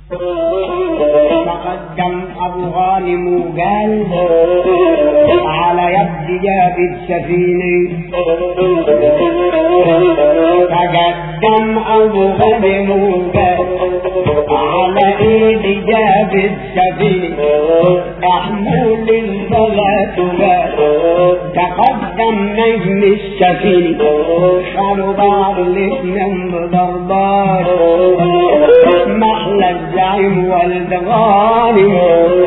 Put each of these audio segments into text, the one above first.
تقدم ابو غانم وقال على يد جاب السفينة تقدم ابو غانم وقال على ايد جاب السفينة احمل البلد وقال تقدم نجم السفينة خلوا بعض الاثنين بضربات محلى الزعيم والدغانم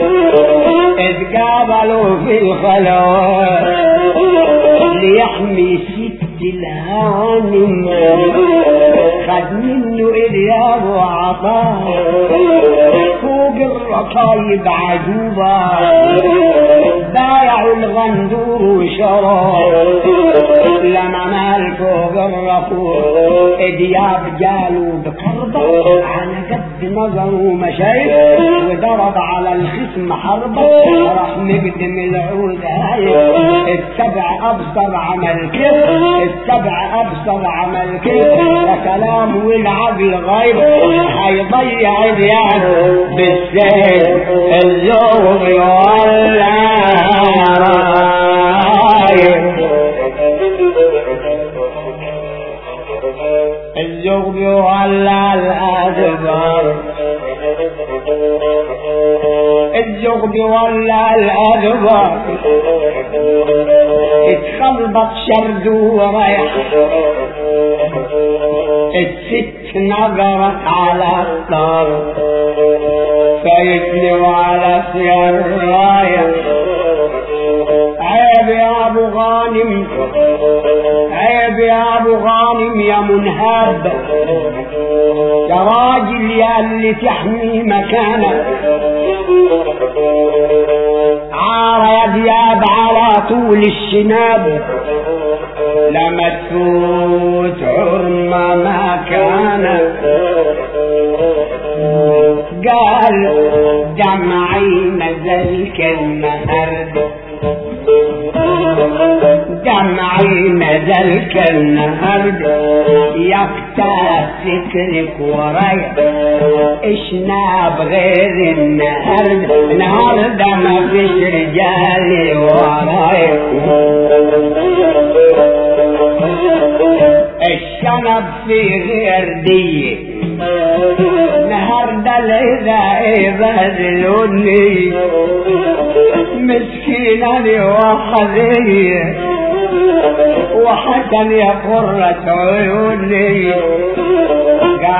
اتقابلوا في الخلوات ليحمي ست الهوانم خد منه إلياب وعطاه فوق الركايب عجوبة بايعوا الغندور وشراب لما مال فوق الرفوع دياب جالوا بقربة على قد نظره مشايخ وضرب على الخصم حربة راح مقدم العود هاي السبع ابصر عمل كيف السبع ابصر عمل كيف وكلام والعقل غير هيضيع اليد بالسيف الزوغ ولا رايح الزغب ولا الأدبار الزغب ولا الأدبار اتخلبط شرد وريح الست نظرت على الطار فيتلو على سير رايح عيب يا ابو غانم عيب يا ابو غانم يا منهاب يا راجل يا اللي تحمي مكانك عار يا دياب على طول الشناب لما تفوت عرمة ما كانت قال دمعي نزل كالنهر دمعي نزل كالنهر يقطع فكرك وراي اشنا بغير النهر النهار ده ما فيش رجالي وراي الشنب في غير دي نهار ده اذا يبذلوني مسكينة وحذية وحسن يا قرة عيوني